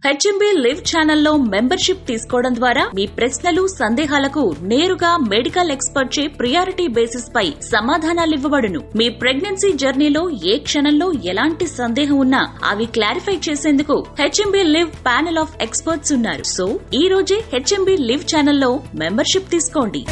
HMB live ఛానల్లో membership తీసుకోవడం ద్వారా మీ ప్రశ్నలు సందేహాలకు నేరుగా మెడికల్ ఎక్స్పర్ట్ చే ప్రియారిటీ బేసిస్ పై సమాధానాలు ఇవ్వబడును మీ ప్రెగ్నెన్సీ జర్నీలో ఏ క్షణంలో ఎలాంటి సందేహం ఉన్నా అవి క్లారిఫై చేసేందుకు HMB live panel of experts ఉన్నారు సో ఈ రోజే హెచ్ఎంబీ లివ్ ఛానల్లో మెంబర్షిప్ తీసుకోండి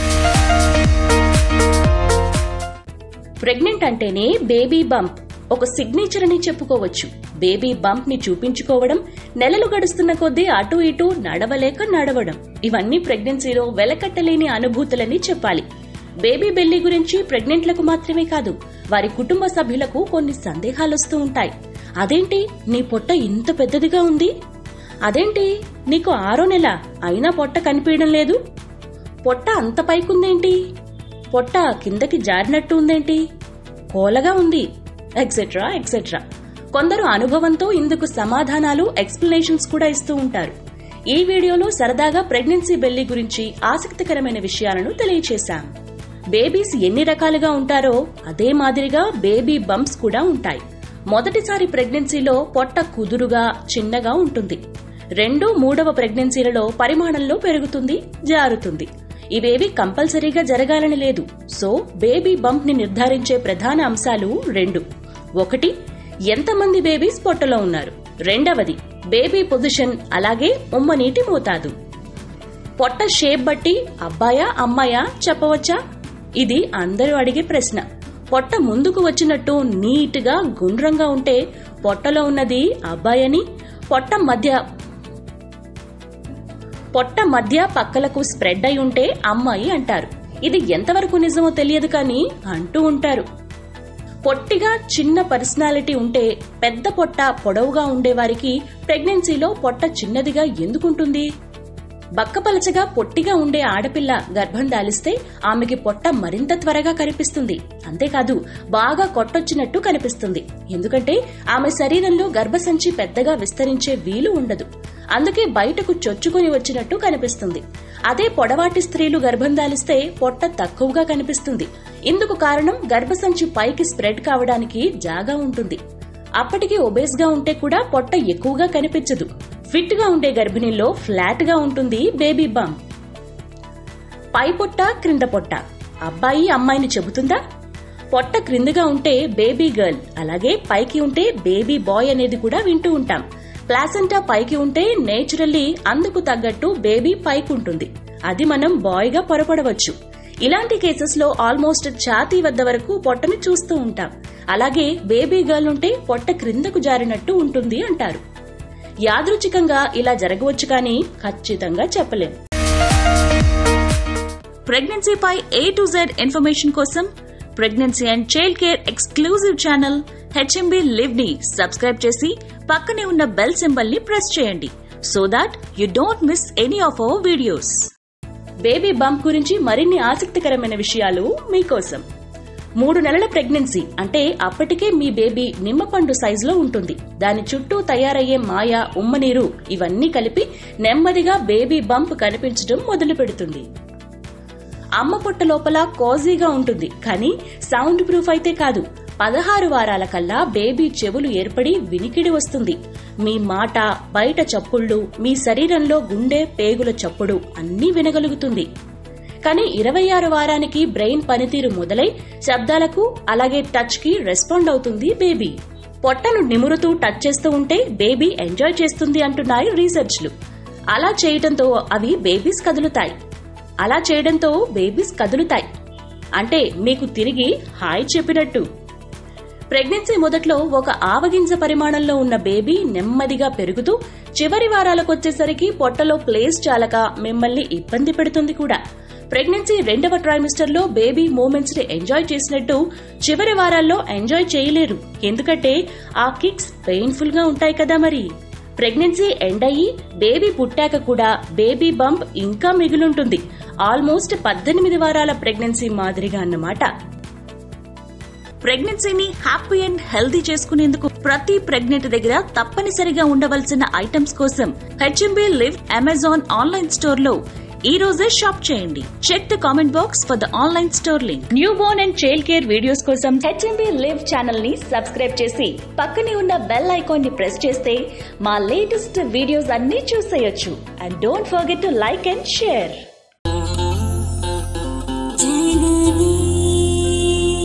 ప్రెగ్నెంట్ అంటేనే బేబీ బంప్ ఒక సిగ్నేచర్ అని చెప్పుకోవచ్చు బేబీ బంప్ ని చూపించుకోవడం నెలలు గడుస్తున్న కొద్దీ అటు ఇటు నడవలేక నడవడం ఇవన్నీ ప్రెగ్నెన్సీలో వెలకట్టలేని అనుభూతులని చెప్పాలి బేబీ బెల్లి గురించి ప్రెగ్నెంట్లకు మాత్రమే కాదు వారి కుటుంబ సభ్యులకు కొన్ని సందేహాలొస్తూ ఉంటాయి అదేంటి నీ పొట్ట ఇంత పెద్దదిగా ఉంది అదేంటి నీకు ఆరో నెల అయినా పొట్ట కనిపించడం లేదు పొట్ట అంత పైకుందేంటి పొట్ట కిందకి జారినట్టు ఉందేంటి కోలగా ఉంది ఎక్సెట్రా ఎక్సెట్రా కొందరు అనుభవంతో ఇందుకు సమాధానాలు ఎక్స్ప్లెనేషన్స్ కూడా ఇస్తూ ఉంటారు ఈ వీడియోలో సరదాగా ప్రెగ్నెన్సీ బెల్లి గురించి ఆసక్తికరమైన విషయాలను తెలియచేశాం బేబీస్ ఎన్ని రకాలుగా ఉంటారో అదే మాదిరిగా బేబీ బంప్స్ కూడా ఉంటాయి మొదటిసారి ప్రెగ్నెన్సీలో పొట్ట కుదురుగా చిన్నగా ఉంటుంది రెండు మూడవ ప్రెగ్నెన్సీలలో పరిమాణంలో పెరుగుతుంది జారుతుంది ఇవేవి కంపల్సరీగా జరగాలని లేదు సో బేబీ బంప్ ని నిర్ధారించే ప్రధాన అంశాలు రెండు ఒకటి ఎంతమంది బేబీస్ పొట్టలో ఉన్నారు రెండవది బేబీ పొజిషన్ అలాగే ఉమ్మ నీటి మోతాదు పొట్ట షేప్ బట్టి అబ్బాయా అమ్మాయా చెప్పవచ్చా ఇది అందరూ అడిగే ప్రశ్న పొట్ట ముందుకు వచ్చినట్టు నీట్గా గుండ్రంగా ఉంటే పొట్టలో ఉన్నది అబ్బాయని పొట్ట మధ్య పొట్ట మధ్య పక్కలకు స్ప్రెడ్ అయి ఉంటే అమ్మాయి అంటారు ఇది ఎంతవరకు నిజమో తెలియదు కానీ అంటూ ఉంటారు పొట్టిగా చిన్న పర్సనాలిటీ ఉంటే పెద్ద పొట్ట పొడవుగా ఉండేవారికి ప్రెగ్నెన్సీలో పొట్ట చిన్నదిగా ఎందుకుంటుంది బక్కపలచగా పొట్టిగా ఉండే ఆడపిల్ల గర్భం దాలిస్తే ఆమెకి పొట్ట మరింత త్వరగా కనిపిస్తుంది అంతేకాదు బాగా కొట్టొచ్చినట్టు కనిపిస్తుంది ఎందుకంటే ఆమె శరీరంలో గర్భసంచి పెద్దగా విస్తరించే వీలు ఉండదు అందుకే బయటకు చొచ్చుకొని వచ్చినట్టు కనిపిస్తుంది అదే పొడవాటి స్త్రీలు గర్భం దాలిస్తే పొట్ట తక్కువగా కనిపిస్తుంది ఇందుకు కారణం గర్భసంచి పైకి స్ప్రెడ్ కావడానికి జాగా ఉంటుంది అప్పటికి ఒబేస్ గా ఉంటే కూడా పొట్ట ఎక్కువగా కనిపించదు ఫిట్ గా ఉండే గర్భిణీల్లో ఫ్లాట్ గా ఉంటుంది బేబీ బామ్ పై పొట్ట క్రింద పొట్ట అబ్బాయి అమ్మాయిని చెబుతుందా పొట్ట క్రిందగా ఉంటే బేబీ గర్ల్ అలాగే పైకి ఉంటే బేబీ బాయ్ అనేది కూడా వింటూ ఉంటాం ప్లాసెంటా పైకి ఉంటే నేచురల్లీ అందుకు తగ్గట్టు బేబీ పైకి ఉంటుంది అది మనం బాయ్ గా పొరపడవచ్చు ఇలాంటి కేసెస్ లో ఆల్మోస్ట్ ఛాతీ వద్ద వరకు పొట్టని చూస్తూ ఉంటాం అలాగే బేబీ గర్ల్ ఉంటే పొట్ట క్రిందకు జారినట్టు ఉంటుంది అంటారు యాదృచ్ఛికంగా ఇలా జరగవచ్చు కానీ ఖచ్చితంగా చెప్పలేం ప్రెగ్నెన్సీపై ఏ టు జెడ్ ఇన్ఫర్మేషన్ కోసం pregnancy and child care exclusive channel HMB live ని సబ్స్క్రైబ్ చేసి పక్కనే ఉన్న బెల్ సింబల్ ని ప్రెస్ చేయండి so that you don't miss any of our videos baby bump గురించి మరిన్ని ఆసక్తికరమైన విషయాలు మీకోసం మూడు నెలల ప్రెగ్నెన్సీ అంటే అప్పటికే మీ బేబీ నిమ్మపండు సైజులో ఉంటుంది దాని చుట్టూ తయారయ్యే మాయ ఉమ్మనీరు ఇవన్నీ కలిపి నెమ్మదిగా బేబీ బంప్ కనిపించడం మొదలు పెడుతుంది అమ్మ పొట్ట లోపల కోజీగా ఉంటుంది కానీ సౌండ్ ప్రూఫ్ అయితే కాదు పదహారు వారాల కల్లా బేబీ చెవులు ఏర్పడి వినికిడి వస్తుంది మీ మాట బయట చప్పుళ్ళు మీ శరీరంలో గుండె పేగుల చప్పుడు అన్నీ వినగలుగుతుంది కానీ ఇరవై ఆరు వారానికి బ్రెయిన్ పనితీరు మొదలై శబ్దాలకు అలాగే టచ్ కి రెస్పాండ్ అవుతుంది బేబీ పొట్టను నిమురుతూ టచ్ చేస్తూ ఉంటే బేబీ ఎంజాయ్ చేస్తుంది అంటున్నాయి రీసెర్చ్లు అలా చేయడంతో అవి బేబీస్ కదులుతాయి అలా చేయడంతో బేబీస్ కదులుతాయి అంటే మీకు తిరిగి హాయ్ చెప్పినట్టు ప్రెగ్నెన్సీ మొదట్లో ఒక ఆవగింజ పరిమాణంలో ఉన్న బేబీ నెమ్మదిగా పెరుగుతూ చివరి వారాలకొచ్చేసరికి పొట్టలో ప్లేస్ చాలక మిమ్మల్ని ఇబ్బంది పెడుతుంది కూడా ప్రెగ్నెన్సీ రెండవ ట్రైమిస్టర్ లో బేబీ మూమెంట్స్ ని ఎంజాయ్ చేసినట్టు చివరి వారాల్లో ఎంజాయ్ చేయలేరు ఎందుకంటే ఆ కిక్స్ పెయిన్ఫుల్ గా ఉంటాయి కదా మరి ప్రెగ్నెన్సీ ఎండ్ అయ్యి బేబీ పుట్టాక కూడా బేబీ బంప్ ఇంకా మిగులుంటుంది ఆల్మోస్ట్ పద్దెనిమిది వారాల ప్రెగ్నెన్సీ మాదిరిగా అన్నమాట ప్రెగ్నెన్సీని హ్యాపీ అండ్ హెల్దీ చేసుకునేందుకు ప్రతి ప్రెగ్నెంట్ దగ్గర తప్పనిసరిగా ఉండవలసిన ఐటమ్స్ కోసం HMB live Amazon online store లో ఈ రోజే షాప్ చేయండి check the comment box for the online store link newborn and child care videos కోసం హెచ్ఎంబి లివ్ ఛానల్ ని సబ్స్క్రైబ్ చేసి పక్కనే ఉన్న బెల్ ఐకాన్ ని ప్రెస్ చేస్తే మా లేటెస్ట్ వీడియోస్ అన్ని చూసేయొచ్చు and don't forget to like and share